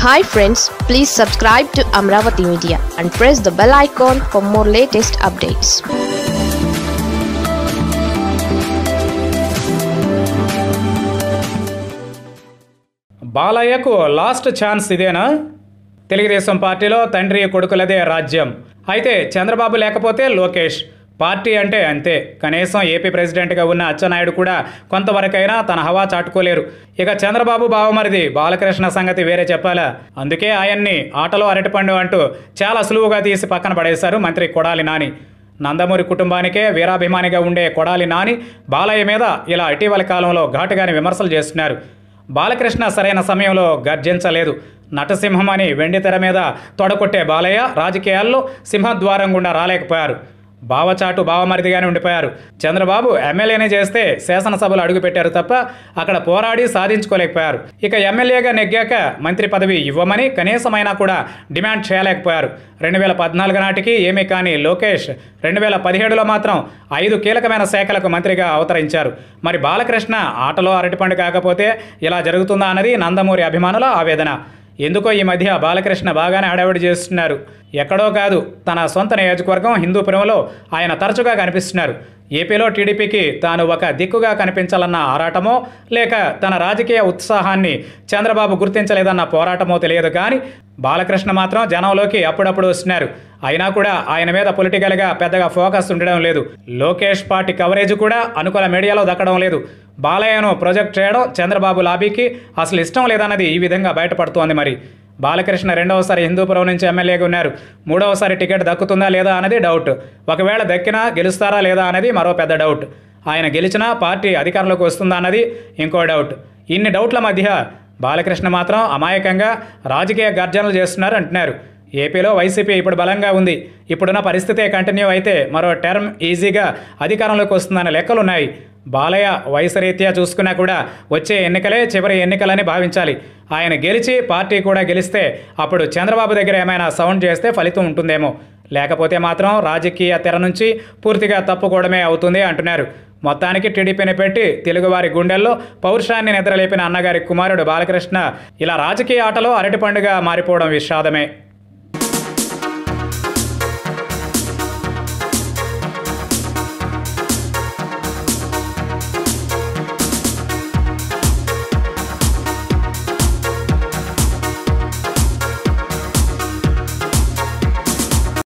hi friends please subscribe to Amaravati media and press the bell icon for more latest updates బాలయ్యకు last chance ఇదేనా తెలుగుదేశం పార్టీలో తండ్రి కొడుకులదే రాజ్యం అయితే చంద్రబాబు లేకపోతే లోకేష్ పార్టీ అంటే అంతే కనీసం ఏపీ ప్రెసిడెంట్గా ఉన్న అచ్చెన్నాయుడు కూడా కొంతవరకైనా తన హవా చాటుకోలేరు ఇక చంద్రబాబు బావమరిది బాలకృష్ణ సంగతి వేరే చెప్పాలా అందుకే ఆయన్ని ఆటలో అరటిపండు అంటూ చాలా సులువుగా తీసి పక్కన పడేశారు మంత్రి కొడాలి నాని నందమూరి కుటుంబానికే వీరాభిమానిగా ఉండే కొడాలి నాని బాలయ్య మీద ఇలా ఇటీవల కాలంలో ఘాటుగానే విమర్శలు చేస్తున్నారు బాలకృష్ణ సరైన సమయంలో గర్జించలేదు నటసింహం అని వెండి తెర మీద తొడకొట్టే బాలయ్య రాజకీయాల్లో సింహద్వారం గుండా రాలేకపోయారు బావచాటు బావమరిదిగానే ఉండిపోయారు చంద్రబాబు ఎమ్మెల్యేనే చేస్తే శాసనసభలో అడుగుపెట్టారు తప్ప అక్కడ పోరాడి సాధించుకోలేకపోయారు ఇక ఎమ్మెల్యేగా నెగ్గాక మంత్రి పదవి ఇవ్వమని కనీసమైనా కూడా డిమాండ్ చేయలేకపోయారు రెండు వేల పద్నాలుగు నాటికి ఏమీ కాని లోకేష్ రెండు వేల పదిహేడులో మాత్రం ఐదు కీలకమైన శాఖలకు మంత్రిగా అవతరించారు మరి బాలకృష్ణ ఆటలో అరటిపండు కాకపోతే ఇలా జరుగుతుందా అన్నది నందమూరి అభిమానుల ఆవేదన ఎందుకో ఈ మధ్య బాలకృష్ణ బాగానే హడావిడి చేస్తున్నారు ఎక్కడో కాదు తన సొంత నియోజకవర్గం హిందూపురంలో ఆయన తరచుగా కనిపిస్తున్నారు ఏపీలో టీడీపీకి తాను ఒక దిక్కుగా కనిపించాలన్న ఆరాటమో లేక తన రాజకీయ ఉత్సాహాన్ని చంద్రబాబు గుర్తించలేదన్న పోరాటమో తెలియదు కానీ బాలకృష్ణ మాత్రం జనంలోకి అప్పుడప్పుడు వస్తున్నారు అయినా కూడా ఆయన మీద పొలిటికల్గా పెద్దగా ఫోకస్ ఉండడం లేదు లోకేష్ పార్టీ కవరేజ్ కూడా అనుకూల మీడియాలో దక్కడం లేదు బాలయ్యను ప్రొజెక్ట్ చేయడం చంద్రబాబు లాబీకి అసలు ఇష్టం లేదన్నది ఈ విధంగా బయటపడుతోంది మరి బాలకృష్ణ రెండవసారి హిందూపురం నుంచి ఎమ్మెల్యేగా ఉన్నారు మూడవసారి టికెట్ దక్కుతుందా లేదా అనేది డౌట్ ఒకవేళ దక్కినా గెలుస్తారా లేదా అనేది మరో పెద్ద డౌట్ ఆయన గెలిచినా పార్టీ అధికారంలోకి వస్తుందా అన్నది ఇంకో డౌట్ ఇన్ని డౌట్ల మధ్య బాలకృష్ణ మాత్రం అమాయకంగా రాజకీయ గర్జనలు చేస్తున్నారు అంటున్నారు ఏపీలో వైసీపీ ఇప్పుడు బలంగా ఉంది ఇప్పుడున్న పరిస్థితే కంటిన్యూ అయితే మరో టర్మ్ ఈజీగా అధికారంలోకి వస్తుందన్న లెక్కలున్నాయి బాలయ్య వయసు రీత్యా చూసుకున్నా కూడా వచ్చే ఎన్నికలే చివరి ఎన్నికలని భావించాలి ఆయన గెలిచి పార్టీ కూడా గెలిస్తే అప్పుడు చంద్రబాబు దగ్గర ఏమైనా సౌండ్ చేస్తే ఫలితం ఉంటుందేమో లేకపోతే మాత్రం రాజకీయ తెర నుంచి పూర్తిగా తప్పుకోవడమే అవుతుంది అంటున్నారు మొత్తానికి టీడీపీని పెట్టి తెలుగువారి గుండెల్లో పౌరుషాన్ని నిద్రలేపిన అన్నగారి కుమారుడు బాలకృష్ణ ఇలా రాజకీయ ఆటలో అరటిపండుగా మారిపోవడం విషాదమే